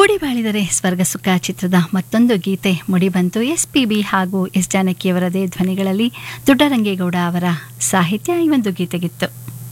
ಕೂಡಿ ಬಾಳಿದರೆ ಸ್ವರ್ಗ ಸುಖ ಚಿತ್ರದ ಮತ್ತೊಂದು ಗೀತೆ ಮುಡಿಬಂತು ಎಸ್ ಪಿ ಬಿ ಹಾಗೂ ಎಸ್ ಜಾನಕಿಯವರದೇ ಧ್ವನಿಗಳಲ್ಲಿ ದೊಡ್ಡರಂಗೇಗೌಡ ಅವರ ಸಾಹಿತ್ಯ ಈ ಒಂದು ಗೀತೆಗಿತ್ತು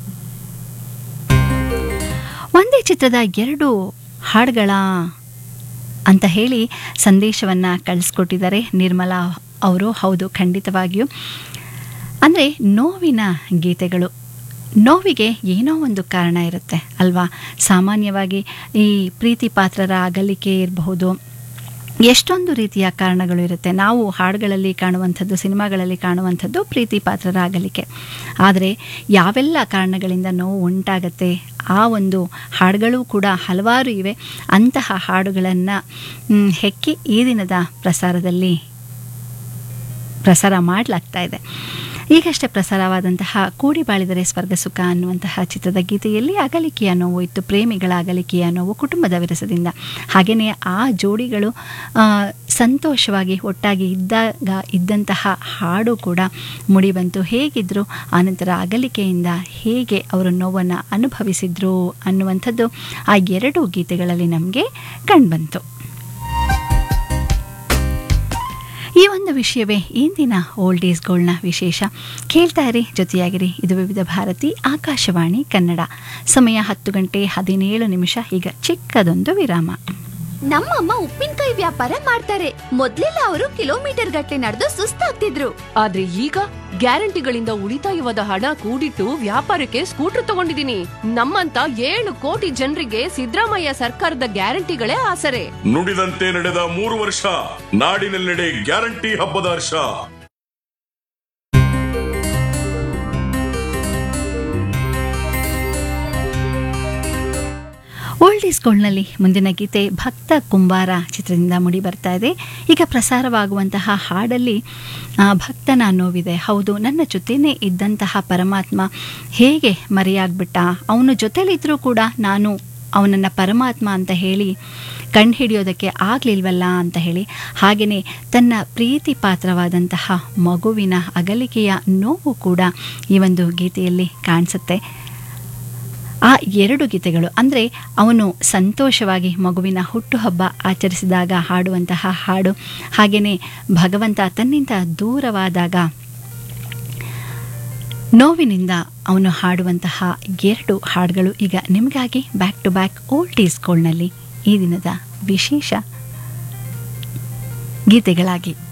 ಒಂದೇ ಚಿತ್ರದ ಎರಡು ಹಾಡುಗಳ ಅಂತ ಹೇಳಿ ಸಂದೇಶವನ್ನು ಕಳಿಸ್ಕೊಟ್ಟಿದ್ದಾರೆ ನಿರ್ಮಲಾ ಅವರು ಹೌದು ಖಂಡಿತವಾಗಿಯೂ ಅಂದರೆ ನೋವಿನ ಗೀತೆಗಳು ನೋವಿಗೆ ಏನೋ ಒಂದು ಕಾರಣ ಇರುತ್ತೆ ಅಲ್ವಾ ಸಾಮಾನ್ಯವಾಗಿ ಈ ಪ್ರೀತಿ ಪಾತ್ರರ ಅಗಲಿಕೆ ಇರಬಹುದು ಎಷ್ಟೊಂದು ರೀತಿಯ ಕಾರಣಗಳು ಇರುತ್ತೆ ನಾವು ಹಾಡುಗಳಲ್ಲಿ ಕಾಣುವಂಥದ್ದು ಸಿನಿಮಾಗಳಲ್ಲಿ ಕಾಣುವಂಥದ್ದು ಪ್ರೀತಿ ಪಾತ್ರರ ಅಗಲಿಕೆ ಆದರೆ ಯಾವೆಲ್ಲ ಕಾರಣಗಳಿಂದ ನೋವು ಉಂಟಾಗತ್ತೆ ಆ ಒಂದು ಹಾಡುಗಳು ಕೂಡ ಹಲವಾರು ಇವೆ ಅಂತಹ ಹಾಡುಗಳನ್ನು ಹೆಕ್ಕಿ ಈ ದಿನದ ಪ್ರಸಾರದಲ್ಲಿ ಪ್ರಸಾರ ಮಾಡಲಾಗ್ತಾ ಇದೆ ಈಗಷ್ಟೇ ಪ್ರಸಾರವಾದಂತಹ ಕೂಡಿ ಬಾಳಿದರೆ ಸ್ವರ್ಗ ಸುಖ ಅನ್ನುವಂತಹ ಚಿತ್ರದ ಗೀತೆಯಲ್ಲಿ ಅಗಲಿಕೆಯ ನೋವು ಇತ್ತು ಪ್ರೇಮಿಗಳ ಅಗಲಿಕೆಯ ನೋವು ಕುಟುಂಬದ ವಿರಸದಿಂದ ಹಾಗೆಯೇ ಆ ಜೋಡಿಗಳು ಸಂತೋಷವಾಗಿ ಒಟ್ಟಾಗಿ ಇದ್ದಾಗ ಇದ್ದಂತಹ ಹಾಡು ಕೂಡ ಮುಡಿಬಂತು ಹೇಗಿದ್ರು ಆನಂತರ ಅಗಲಿಕೆಯಿಂದ ಹೇಗೆ ಅವರು ನೋವನ್ನು ಅನುಭವಿಸಿದ್ರು ಅನ್ನುವಂಥದ್ದು ಆ ಎರಡು ಗೀತೆಗಳಲ್ಲಿ ನಮಗೆ ಕಂಡುಬಂತು ಈ ಒಂದು ವಿಷಯವೇ ಇಂದಿನ ಓಲ್ಡ್ ಈಸ್ ಗೋಲ್ಡ್ನ ವಿಶೇಷ ಕೇಳ್ತಾ ಇರಿ ಜೊತೆಯಾಗಿರಿ ಇದು ವಿವಿಧ ಭಾರತಿ ಆಕಾಶವಾಣಿ ಕನ್ನಡ ಸಮಯ ಹತ್ತು ಗಂಟೆ ಹದಿನೇಳು ನಿಮಿಷ ಈಗ ಚಿಕ್ಕದೊಂದು ವಿರಾಮ ನಮ್ಮಮ್ಮ ಉಪ್ಪಿನಕಾಯಿ ವ್ಯಾಪಾರ ಮಾಡ್ತಾರೆ ಮೊದ್ಲೆಲ್ಲ ಅವರು ಕಿಲೋಮೀಟರ್ ಗಟ್ಟಲೆ ನಡೆದು ಸುಸ್ತಾಗ್ತಿದ್ರು ಆದ್ರೆ ಈಗ ಗ್ಯಾರಂಟಿಗಳಿಂದ ಉಳಿತಾಯವಾದ ಹಣ ಕೂಡಿಟ್ಟು ವ್ಯಾಪಾರಕ್ಕೆ ಸ್ಕೂಟರ್ ತಗೊಂಡಿದೀನಿ ನಮ್ಮಂತ ಏಳು ಕೋಟಿ ಜನರಿಗೆ ಸಿದ್ದರಾಮಯ್ಯ ಸರ್ಕಾರದ ಗ್ಯಾರಂಟಿಗಳೇ ಆಸರೆ ನುಡಿದಂತೆ ನಡೆದ ಮೂರು ವರ್ಷ ನಾಡಿನೆಲ್ಲೆಡೆ ಗ್ಯಾರಂಟಿ ಹಬ್ಬದ ಹರ್ಷ ಓಲ್ಡ್ ಈಸ್ ಗೋಲ್ಡ್ನಲ್ಲಿ ಮುಂದಿನ ಗೀತೆ ಭಕ್ತ ಕುಂಬಾರ ಚಿತ್ರದಿಂದ ಮೂಡಿ ಬರ್ತಾ ಇದೆ ಈಗ ಪ್ರಸಾರವಾಗುವಂತಹ ಹಾಡಲ್ಲಿ ಆ, ಭಕ್ತನ ನೋವಿದೆ ಹೌದು ನನ್ನ ಜೊತೆನೇ ಇದ್ದಂತಹ ಪರಮಾತ್ಮ ಹೇಗೆ ಮರೆಯಾಗ್ಬಿಟ್ಟ ಅವನು ಜೊತೆಲಿದ್ರೂ ಕೂಡ ನಾನು ಅವನನ್ನು ಪರಮಾತ್ಮ ಅಂತ ಹೇಳಿ ಕಂಡುಹಿಡಿಯೋದಕ್ಕೆ ಆಗಲಿಲ್ವಲ್ಲ ಅಂತ ಹೇಳಿ ಹಾಗೆಯೇ ತನ್ನ ಪ್ರೀತಿ ಪಾತ್ರವಾದಂತಹ ಮಗುವಿನ ಅಗಲಿಕೆಯ ನೋವು ಕೂಡ ಈ ಒಂದು ಗೀತೆಯಲ್ಲಿ ಕಾಣಿಸುತ್ತೆ ಆ ಎರಡು ಗೀತೆಗಳು ಅಂದರೆ ಅವನು ಸಂತೋಷವಾಗಿ ಮಗುವಿನ ಹುಟ್ಟುಹಬ್ಬ ಆಚರಿಸಿದಾಗ ಹಾಡುವಂತಹ ಹಾಡು ಹಾಗೆಯೇ ಭಗವಂತ ತನ್ನಿಂದ ದೂರವಾದಾಗ ನೋವಿನಿಂದ ಅವನು ಹಾಡುವಂತಹ ಎರಡು ಹಾಡುಗಳು ಈಗ ನಿಮಗಾಗಿ back to back old is ಗೋಲ್ಡ್ನಲ್ಲಿ ಈ ದಿನದ ವಿಶೇಷ ಗೀತೆಗಳಾಗಿ